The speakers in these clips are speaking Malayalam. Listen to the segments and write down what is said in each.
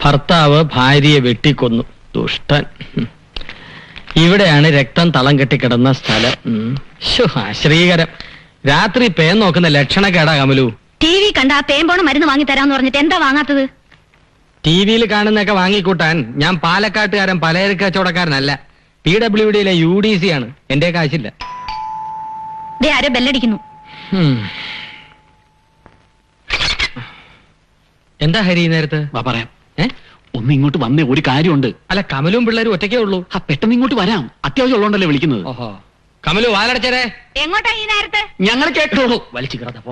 ഭർത്താവ് ഭാര്യയെ വെട്ടിക്കൊന്നു ദുഷ്ടൻ ഉം. ഇവിടെയാണ് രക്തം തളം കെട്ടിക്കിടന്ന സ്ഥലം ഉം. ശ്ശോ, അശ്രീകരം രാത്രി പേൻ നോക്കുന്ന ലക്ഷണക്കേടാ കമലു ടി വി കണ്ട ആ പേമ്പോണ മരുന്ന് വാങ്ങി തരാന്ന് പറഞ്ഞിട്ട് എന്താ വാങ്ങാത്തത് ടി വിയിൽ കാണുന്നൊക്കെ വാങ്ങിക്കൂട്ടാൻ ഞാൻ പാലക്കാട്ടുകാരൻ പലചരക്ക് കച്ചവടക്കാരനല്ല പി ഡബ്ല്യു ഡിയിലെ യു ഡി സി ആണ് എന്റെ കാശില്ല ദേ ആരോ ബെല്ലടിക്കുന്നു ഉം. എന്താ ഹരി ഈ നേരത്ത് വാ പറയാം ഏ ഒന്ന് ഇങ്ങോട്ട് വന്നേ ഒരു കാര്യമുണ്ട് അല്ല കമലും പിള്ളേരും ഒറ്റയ്ക്കേ ഉള്ളൂ ആ പെട്ടെന്ന് ഇങ്ങോട്ട് വരാം അത്യാവശ്യം ഉള്ളതുകൊണ്ടല്ലേ വിളിക്കുന്നത് ഓഹോ കമലു വാലടച്ചേരേ എങ്ങോട്ടാ ഈ നേരത്തെ ഞങ്ങൾ കേട്ടോളൂ വലിച്ചു കിടന്നപ്പോ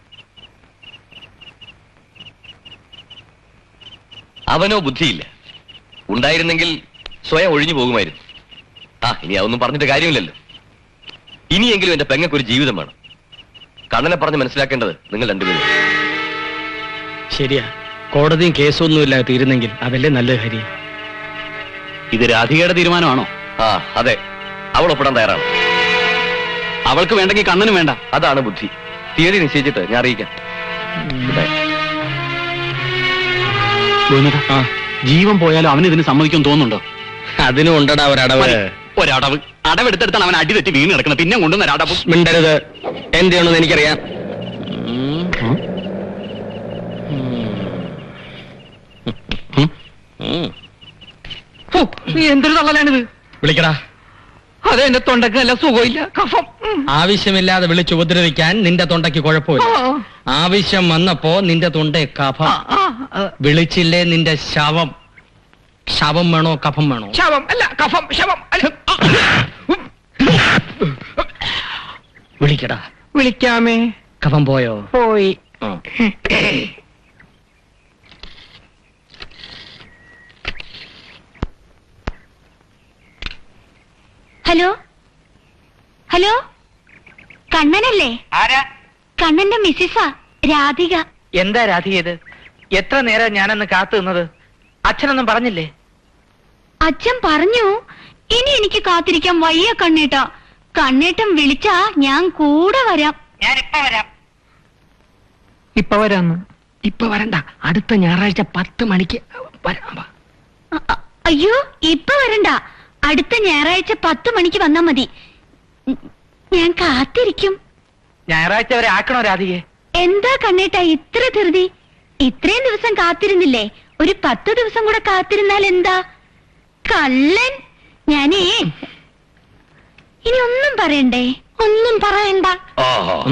അവനോ ബുദ്ധിയില്ല ഉണ്ടായിരുന്നെങ്കിൽ സ്വയം ഒഴിഞ്ഞു പോകുമായിരുന്നു ആ ഇനി അതൊന്നും പറഞ്ഞിട്ട് കാര്യമില്ലല്ലോ ഇനിയെങ്കിലും എന്റെ പെങ്ങൾക്കൊരു ജീവിതം വേണം കണ്ണനെ പറഞ്ഞ് മനസ്സിലാക്കേണ്ടത് നിങ്ങൾ രണ്ടുപേരും ശരിയാ കോടതിയും കേസൊന്നുമില്ല തീരുന്നെങ്കിൽ അതല്ലേ നല്ലത് ഹരി ഇത് രാധികയുടെ തീരുമാനമാണോ ആ അതെ അവൾ ഒപ്പിടാൻ തയ്യാറാണ് അവൾക്ക് വേണ്ടെങ്കിൽ കണ്ണനും വേണ്ട അതാണ് ബുദ്ധി തീയതി നിശ്ചയിച്ചിട്ട് ഞാൻ അറിയിക്കാം ഇതാ. ഗോവിന്ദാ, ആ ജീവൻ പോയാലും അവന് ഇതിന് സമ്മതിക്കും തോന്നുന്നുണ്ടോ അതിനും ഉണ്ടടാ ഒരടവ് മതി. ഒരടവ് അടവെടുത്തെടുത്താണ് അവൻ അടി തെറ്റി വീണ് കിടക്കുന്നത് പിന്നെ കൊണ്ടുവന്ന ഒരടവ് മിണ്ടരുത് എന്തെയാണെന്ന് എനിക്കറിയാം ഉം. ഉം. ഹോ, നീ എന്തൊരു തള്ളലാണിത് വിളിക്കടാ അതെ എന്റെ തൊണ്ടക്ക് നല്ല സുഖമില്ല കഫം ഉം. ആവശ്യമില്ലാതെ വിളിച്ചുപദ്രവിക്കാൻ നിന്റെ തൊണ്ടയ്ക്ക് കുഴപ്പമില്ല ആവശ്യം വന്നപ്പോ നിന്റെ തൊണ്ട കഫം ആ, ആ, വിളിച്ചില്ലേ നിന്റെ ശവം ശവം വേണോ കഫം വേണോ ശവം അല്ല കഫം ശവം അല്ല ആ. വിളിക്കടാ വിളിക്കാമേ കഫം പോയോ പോയി ആ. ഹലോ ഹലോ കണ്ണനല്ലേ ആരാ കണ്ണന്റെ മിസ്സിസാ രാധിക എന്താ രാധിക ഇത് എത്ര നേരം ഞാനന്ന് കാത്തു നിന്നത് അച്ഛനൊന്നും പറഞ്ഞില്ലേ അച്ഛൻ പറഞ്ഞു ഇനി എനിക്ക് കാത്തിരിക്കാൻ വയ്യ കണ്ണേട്ടാ കണ്ണേട്ടം വിളിച്ചാ ഞാൻ കൂടെ വരാം ഞാൻ ഇപ്പൊ വരാം ഇപ്പൊ വരാന്ന് ഇപ്പൊ വരണ്ട അടുത്ത ഞായറാഴ്ച പത്ത് മണിക്ക് വരാം വാ. അ- അ- അയ്യോ ഇപ്പൊ വരണ്ട അടുത്ത ഞായറാഴ്ച പത്ത് മണിക്ക് വന്നാ മതി ഉം, ഞാൻ കാത്തിരിക്കും ഞായറാഴ്ച വരെ ആക്കണോ രാധികയെ എന്താ കണ്ണേട്ടാ ഇത്ര ധൃതി ഇത്രയും ദിവസം കാത്തിരുന്നില്ലേ ഒരു പത്ത് ദിവസം കൂടെ കാത്തിരുന്നാൽ എന്താ കള്ളൻ ഞാനേ ഇനി ഒന്നും പറയണ്ടേ ഒന്നും പറയണ്ട ആഹാ